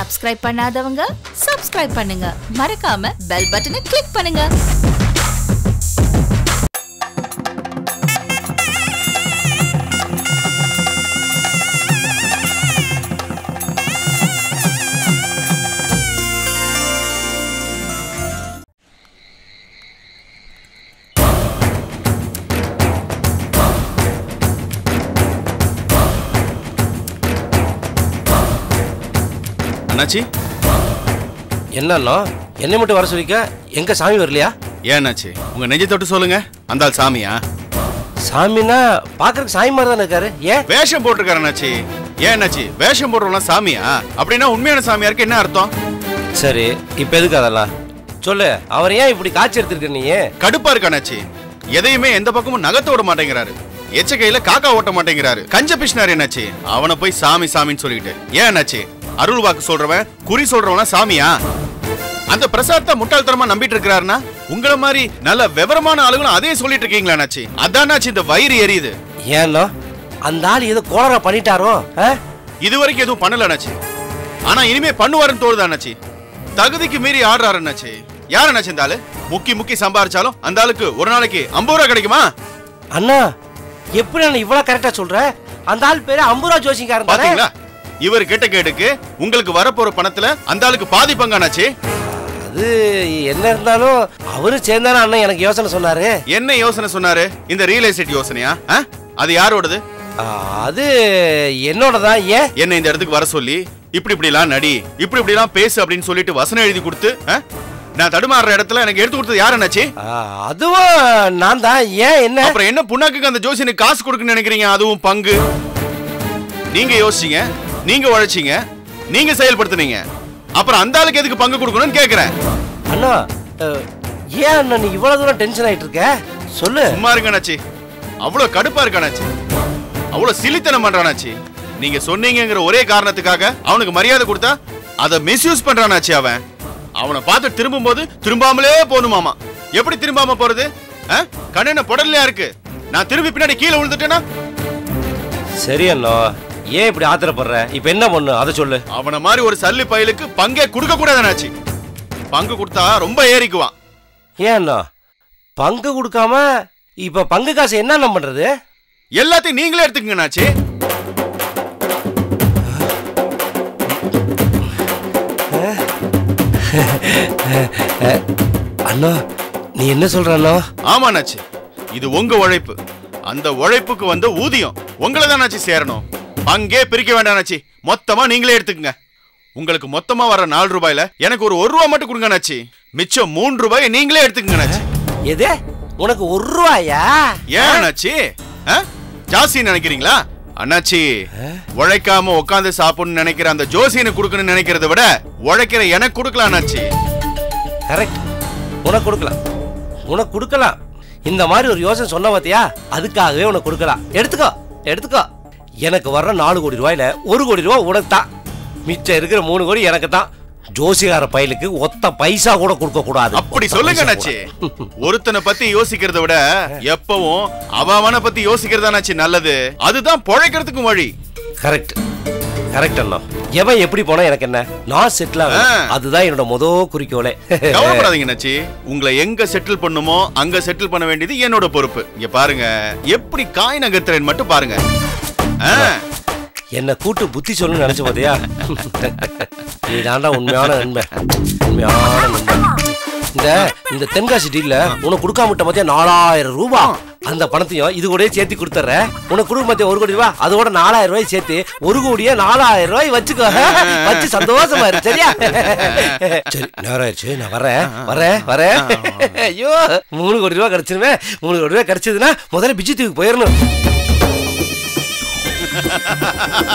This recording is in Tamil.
சப்ஸ்கிரைப் பண்ணாதவங்க சப்ஸ்கிரைப் பண்ணுங்க மறக்காம பெல் பட்டனை கிளிக் பண்ணுங்க அண்ணாச்சி என்னண்ணா என்னை மட்டும் வர சொல்லிக்க எங்க சாமி வரலையா ஏன் அண்ணாச்சி உங்க நெஞ்சை தொட்டு சொல்லுங்க அந்த ஆள் சாமியா சாமினா பாக்குறதுக்கு சாமி மாதிரி தானே இருக்காரு ஏன் வேஷம் போட்டிருக்காரு அண்ணாச்சி ஏன் அண்ணாச்சி வேஷம் போடுறவங்களாம் சாமியா அப்படின்னா உண்மையான சாமியாருக்கு என்ன அர்த்தம் சரி இப்ப எதுக்கு அதெல்லாம் சொல்லு அவர் ஏன் இப்படி காட்சி எடுத்திருக்க நீ கடுப்பா இருக்கு அண்ணாச்சி எதையுமே எந்த பக்கமும் நகர்த்த விட மாட்டேங்கிறாரு எச்ச கையில காக்கா ஓட்ட மாட்டேங்கிறாரு கஞ்ச பிஷ்னார் என்னாச்சு அவனை போய் சாமி சாமின்னு சொல்லிட்டு ஏன் அண்ணாச்சி அருள் வாக்கு சொல்றவன் குறி சொல்றவனா சாமியா அந்த பிரசாதத்தை முட்டாள்தனமா நம்பிட்டு இருக்கிறாருன்னா உங்கள மாதிரி நல்ல விவரமான ஆளுங்களும் அதே சொல்லிட்டு இருக்கீங்களா அண்ணாச்சி அதானாச்சு இந்த வயிறு எரியுது ஏன்னா அந்த ஆள் ஏதோ கோளரா பண்ணிட்டாரோ ஆ? இது வரைக்கும் எதுவும் பண்ணல அண்ணாச்சி ஆனா இனிமே பண்ணுவாருன்னு தோணுது அண்ணாச்சி தகுதிக்கு மீறி ஆடுறாரு அண்ணாச்சி யார் அண்ணாச்சி இந்த ஆளு முக்கி முக்கி சம்பாரிச்சாலும் அந்த ஆளுக்கு ஒரு நாளைக்கு ஐம்பது ரூபா கிடைக்குமா அண்ணா எப்படி அண்ணா இவ்வளவு கரெக்டா சொல்ற அந்த ஆள் பேரு அம்புரா ஜோசிங்காரன் தானே? பாத்தீங்களா இவர் கேட்ட கேட்டுக்கு உங்களுக்கு வரப்போற பணத்துல அந்த ஆளுக்கு பாதி பங்கு அண்ணாச்சி அது என்ன இருந்தாலும் அவரு சேர்ந்தானே அண்ணன் எனக்கு யோசனை சொன்னாரு என்ன யோசனை சொன்னாரு இந்த ரியல் எஸ்டேட் யோசனையா ஆ? அது யாரோடது ஆ, அது என்னோட தான் ஏன் என்ன இந்த இடத்துக்கு வர சொல்லி இப்படி இப்படிலாம் நடி இப்படி இப்படிலாம் பேசு அப்படின்னு சொல்லிட்டு வசனம் எழுதி கொடுத்து ஆ? நான் தடுமாறுற இடத்துல எனக்கு எடுத்து கொடுத்தது யார் அண்ணாச்சி ஆ, அதுவும் நான் தான் ஏன் என்ன அப்புறம் என்ன புண்ணாக்குக்கு அந்த ஜோசியனுக்கு காசு கொடுக்குன்னு நினைக்கிறீங்க அதுவும் பங்கு நீங்க யோசிச்சீங்க நீங்க உழைச்சீங்க நீங்க செயல்படுத்துனீங்க அப்புறம் அந்த ஆளுக்கு எதுக்கு பங்கு கொடுக்கணும்னு கேக்குறேன் அண்ணா அஹ், ஏன் அண்ணா நீ இவ்வளவு தூரம் டென்ஷன் ஆயிட்டு இருக்க சொல்லு சும்மா இருங்க அண்ணாச்சி அவ்வளவு கடுப்பா இருக்க அண்ணாச்சி அவ்வளவு சிலித்தனம் பண்றானாச்சி நீங்க சொன்னீங்கங்கிற ஒரே காரணத்துக்காக அவனுக்கு மரியாதை கொடுத்தா அதை மிஸ்யூஸ் பண்றானாச்சி அவன் அவனை பார்த்து திரும்பும்போது திரும்பாமலே போகணுமாமா எப்படி திரும்பாம போறது ஆ? கண்ணு என்ன புடல்லையா இருக்கு நான் திரும்பி பின்னாடி கீழே விழுந்துட்டேன்னா சரி அண்ணா ஏன் இப்படி ஆத்திரப்படுற இப்ப என்ன பண்ணு அதை சொல்லு அவன மாதிரி ஒரு சல்லி பயலுக்கு பங்கே கொடுக்க கூடாதுனாச்சு பங்கு கொடுத்தா ரொம்ப ஏறிக்குவான் ஏன் அண்ணா பங்கு கொடுக்காம இப்ப பங்கு காசு என்ன அண்ணா பண்றது எல்லாத்தையும் நீங்களே எடுத்துக்கங்கண்ணாச்சி அண்ணா நீ என்ன சொல்ற அண்ணா ஆமாண்ணாச்சி இது உங்க உழைப்பு அந்த உழைப்புக்கு வந்த ஊதியம் உங்களை தானாச்சி சேரணும் பங்கே பிரிக்க வேண்டாம்னாச்சி மொத்தமா நீங்களே எடுத்துக்கங்க உங்களுக்கு மொத்தமா வர நாலு ரூபாயில எனக்கு ஒரு ஒரு ரூபா மட்டும் கொடுங்கண்ணாச்சி மிச்சம் மூணு ரூபாயை நீங்களே எடுத்துக்கங்கண்ணாச்சி எது உனக்கு ஒரு ரூபாயா ஏன் அண்ணாச்சி ஆ? ஜாஸ்தி நினைக்கிறீங்களா அண்ணாச்சி உழைக்காம உட்காந்து சாப்பிடணும்னு நினைக்கிற அந்த ஜோசியனுக்கு கொடுக்கணும்னு நினைக்கிறத விட உழைக்கிற எனக்கு கொடுக்கலாம் அண்ணாச்சி கரெக்ட் உனக்கு கொடுக்கலாம் உனக்கு கொடுக்கலாம் இந்த மாதிரி ஒரு யோசனை சொன்ன பாத்தியா அதுக்காகவே உனக்கு கொடுக்கலாம் எடுத்துக்கோ எடுத்துக்கோ எனக்கு வர்ற நாலு கோடி ரூபாயில ஒரு கோடி ரூபாய் உனக்கு தான் மிச்சம் இருக்கிற மூணு கோடி எனக்கு தான் ஜோசிகார பயலுக்கு ஒத்த பைசா கூட கொடுக்க கூடாது அப்படி ஒத்த சொல்லுங்க பைசா அண்ணாச்சி கூட. ஒருத்தனை பத்தி யோசிக்கிறத விட எப்பவும் அவன பத்தி யோசிக்கிறதானாச்சு நல்லது அதுதான் பொழைக்கிறதுக்கும் வழி கரெக்ட் கரெக்ட் அண்ணா எவன் எப்படி போனா எனக்கு என்ன நான் செட்டில் ஆகணும் ஆ. அதுதான் என்னோட முத குறிக்கோளே கவலைப்படாதீங்க அண்ணாச்சி உங்களை எங்க செட்டில் பண்ணுமோ அங்க செட்டில் பண்ண வேண்டியது என்னோட பொறுப்பு இங்க பாருங்க எப்படி காய் நகர்த்துறேன்னு மட்டும் பாருங்க ஆ, என்ன கூட்டு புத்தி சொல்லணும்னு நினைச்ச பாத்தியா நீ தாண்டா உண்மையான நண்பன் உண்மையான நண்பன் இந்த இந்த தென்காசி டீல்ல உனக்கு கொடுக்காம விட்ட மத்தியா நாலாயிரம் ரூபாய் அந்த பணத்தையும் இது கூட சேர்த்து கொடுத்துறேன் உனக்கு கொடுக்க மத்திய ஒரு கோடி ரூபாய் அதோட நாலாயிரம் ரூபாய் சேர்த்து ஒரு கோடியே நாலாயிரம் ரூபாய் வச்சுக்கோ வச்சு சந்தோஷமா இரு சரியா சரி நேரம் ஆயிடுச்சு நான் வரேன் வரேன் வரேன் ஐயோ மூணு கோடி ரூபாய் கிடைச்சிருவேன் மூணு கோடி ரூபாய் கிடைச்சதுன்னா முதல்ல பிஜித்துக்கு போயிடணும்